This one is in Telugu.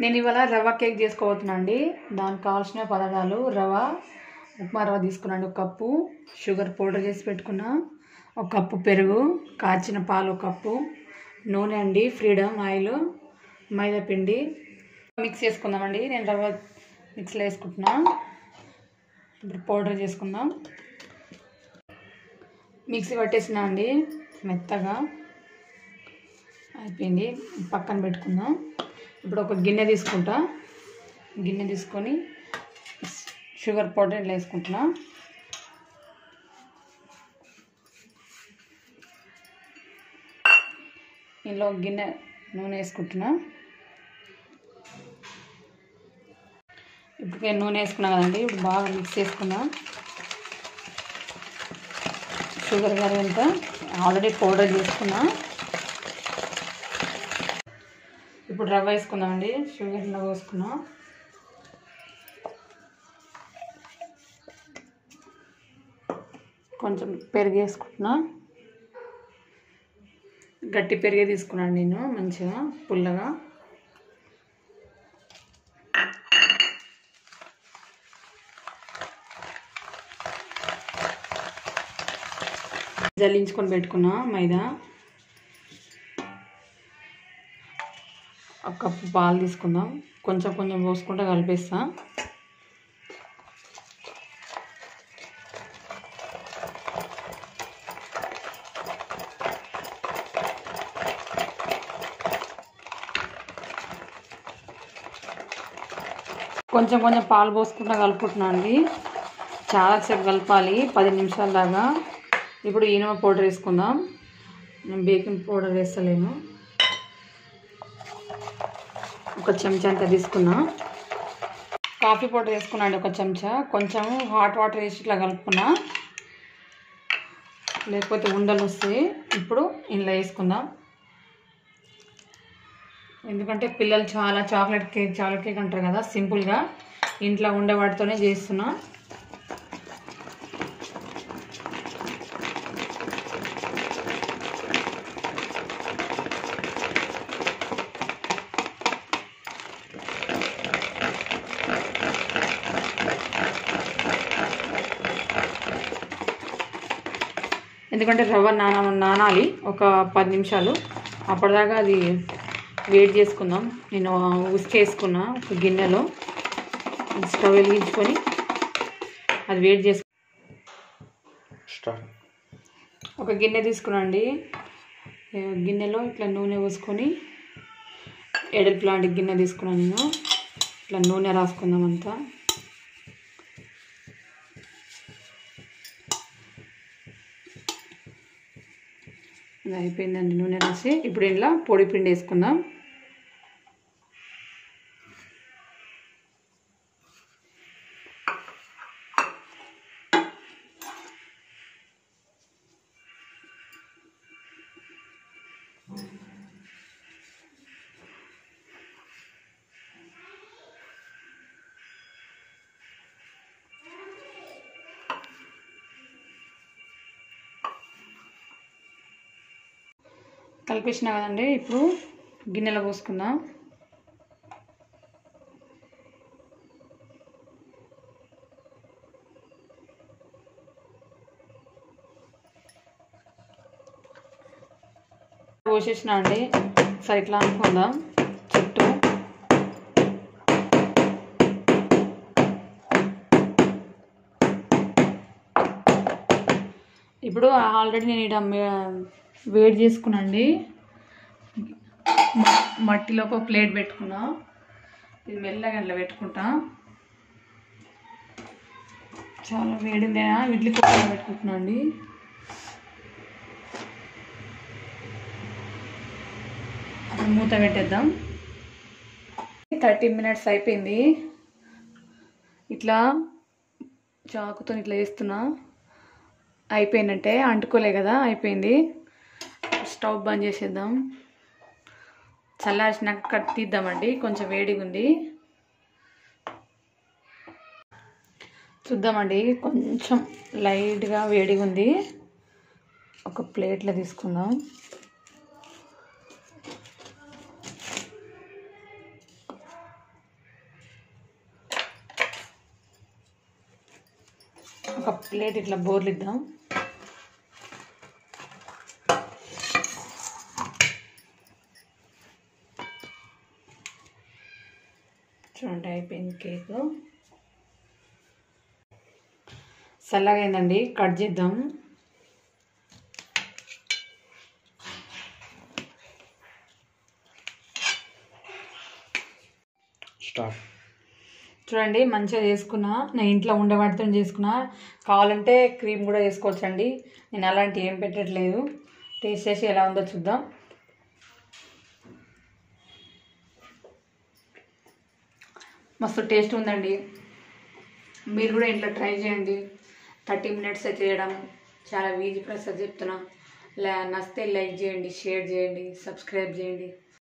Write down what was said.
నేను ఇవాళ రవ్వ కేక్ చేసుకోబోతున్నా అండి దానికి కావాల్సిన పదార్థాలు రవ్వ ఉప్మా రవ్వ తీసుకున్నాండి ఒక కప్పు షుగర్ పౌడర్ చేసి పెట్టుకున్నా ఒక కప్పు పెరుగు కాచిన పాలు ఒక కప్పు నూనె అండి ఫ్రీడమ్ ఆయిల్ మైదా పిండి మిక్స్ చేసుకుందామండి నేను రవ్వ మిక్స్లో వేసుకుంటున్నా ఇప్పుడు పౌడర్ చేసుకుందాం మిక్సీ పట్టేసిన అండి మెత్తగా అయిపోయింది పక్కన పెట్టుకుందాం ఇప్పుడు ఒక గిన్నె తీసుకుంటా గిన్నె తీసుకొని షుగర్ పౌడర్ ఇట్లా వేసుకుంటున్నా ఇందులో ఒక గిన్నె నూనె వేసుకుంటున్నా ఇప్పుడు నేను నూనె వేసుకున్నా కదండి ఇప్పుడు బాగా మిక్స్ చేసుకున్నా షుగర్ గారి అంతా ఆల్రెడీ పౌడర్ చేసుకున్నా ఇప్పుడు రవ్వ వేసుకుందామండి షుగర్ రవ్వ వేసుకున్నాం కొంచెం పెరుగు వేసుకుంటున్నా గట్టి పెరిగే తీసుకున్నాను నేను మంచిగా పుల్లగా జల్లించుకొని పెట్టుకున్నా మైదా ఒక కప్పు పాలు తీసుకుందాం కొంచెం కొంచెం పోసుకుంటే కలిపేస్తా కొంచెం కొంచెం పాలు పోసుకుంటా కలుపుకుంటున్నా అండి చాలాసేపు కలపాలి పది నిమిషాల దాకా ఇప్పుడు ఈనమ పౌడర్ వేసుకుందాం నేను బేకింగ్ పౌడర్ వేస్తలేను ఒక చెంచా అంత తీసుకున్నా కాఫీ పౌడర్ వేసుకున్నా అండి ఒక చెంచా కొంచెం హాట్ వాటర్ వేసి ఇట్లా కలుపుకున్నా లేకపోతే ఉండలు వస్తాయి ఇప్పుడు ఇందులో వేసుకుందాం ఎందుకంటే పిల్లలు చాలా చాక్లెట్ కేక్ చాక్లెట్ కేక్ అంటారు కదా సింపుల్గా ఇంట్లో ఉండే వాటితోనే చేస్తున్నా ఎందుకంటే రవ్వ నాన నానాలి ఒక పది నిమిషాలు అప్పటిదాకా అది వేడి చేసుకుందాం నేను ఉసుక వేసుకున్నా ఒక గిన్నెలో స్టవ్ వెలిగించుకొని అది వేడి చేసుకు స్టార్ట్ ఒక గిన్నె తీసుకున్నాండి గిన్నెలో ఇట్లా నూనె పోసుకొని ఎడల్పు లాంటి గిన్నె తీసుకున్నాను నేను ఇట్లా నూనె రాసుకుందాం అంతా అది అయిపోయిందండి నూనె రాసి ఇప్పుడు ఇంట్లో పొడి పిండి వేసుకుందాం కలిపేసిన కదండి ఇప్పుడు గిన్నెలో పోసుకుందాం పోసేసిన అండి సరే ఇట్లా అనుకుందాం చుట్టూ ఇప్పుడు ఆల్రెడీ నేను ఇక్కడ వేడి చేసుకున్నాండి మట్టిలో ఒక ప్లేట్ పెట్టుకున్నా ఇది మెల్లగా ఇట్లా పెట్టుకుంటా చాలా వేడిందేనా ఇడ్లీ కుక్కర్ పెట్టుకుంటున్నా అండి అప్పుడు మూత పెట్టేద్దాం థర్టీ మినిట్స్ అయిపోయింది ఇట్లా చాకుతో ఇట్లా వేస్తున్నా అయిపోయినట్టే అంటుకోలే కదా అయిపోయింది స్టవ్ బంద్ చేసేద్దాం చల్లార్చినాక కట్ తీద్దామండి కొంచెం వేడిగా ఉంది చూద్దామండి కొంచెం లైట్గా వేడిగా ఉంది ఒక ప్లేట్లో తీసుకుందాం ఒక ప్లేట్ ఇట్లా బోర్లు ఇద్దాం చూడండి అయిపోయింది కేక్ చల్లగా అయిందండి కట్ చేద్దాం స్టార్ట్ చూడండి మంచిగా చేసుకున్నా నేను ఇంట్లో ఉండే వాటితో చేసుకున్నా కావాలంటే క్రీమ్ కూడా వేసుకోవచ్చండి నేను అలాంటి ఏం పెట్టట్లేదు టేస్ట్ చేసి ఎలా ఉందో చూద్దాం మస్తు టేస్ట్ ఉందండి మీరు కూడా ఇంట్లో ట్రై చేయండి థర్టీ మినిట్స్ చేయడం చాలా ఈజీ ప్రాసెస్ చెప్తున్నా లే నచ్చితే లైక్ చేయండి షేర్ చేయండి సబ్స్క్రైబ్ చేయండి